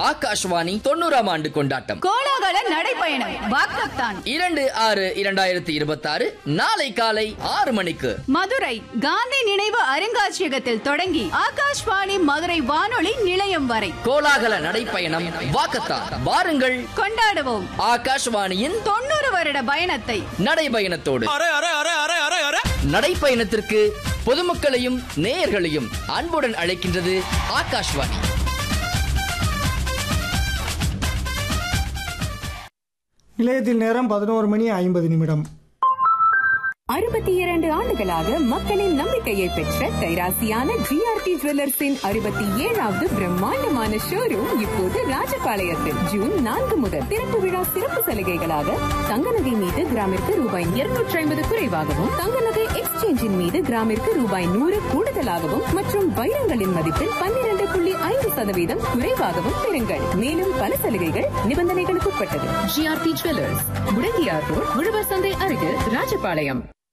ஆகாஷ்வாணி தொண்ணூறாம் ஆண்டு கொண்டாட்டம் கோலாகல நடைப்பயணம் வாக்கத்தான் இரண்டு ஆறு இரண்டாயிரத்தி இருபத்தி ஆறு நாளை காலை ஆறு மணிக்கு மதுரை காந்தி நினைவு அருங்காட்சியகத்தில் தொடங்கி ஆகாஷ்வாணி மதுரை வானொலி நிலையம் வரை கோலாகல நடைப்பயணம் வாக்கத்தான் வாருங்கள் கொண்டாடுவோம் ஆகாஷ்வாணியின் தொண்ணூறு வருட பயணத்தை நடைபயணத்தோடு அரே அரே அரே அரே அரே அரே நடைப்பயணத்திற்கு பொதுமக்களையும் நேயர்களையும் அன்புடன் அழைக்கின்றது ஆகாஷ்வாணி நிலையத்தில் நேரம் பதினோரு மணி ஐம்பது நிமிடம் அறுபத்தி இரண்டு ஆண்டுகளாக மக்களின் நம்பிக்கையை பெற்ற கைராசியான ஜிஆர்டி ஜுவல்லர்ஸின் அறுபத்தி ஏழாவது பிரம்மாண்டமான ஷோரூம் இப்போது ராஜபாளையத்தில் ஜூன் நான்கு முதல் திறப்பு விழா சிறப்பு சலுகைகளாக தங்க நகை மீது கிராமிற்கு ரூபாய் இருநூற்றி ஐம்பது குறைவாகவும் தங்க நகை எக்ஸ்சேஞ்சின் மீது கிராமிற்கு ரூபாய் நூறு கூடுதலாகவும் மற்றும் வைரங்களின் மதிப்பில் பன்னிரண்டு புள்ளி ஐந்து சதவீதம் குறைவாகவும் பெறுங்கள் மேலும் பல சலுகைகள் நிபந்தனைகளுக்கு உட்பட்டது ஜிஆர்டி ஜுவல்லர்ஸ் முடங்கியார் ரோட் உழவர் சந்தை அருகில் ராஜபாளையம்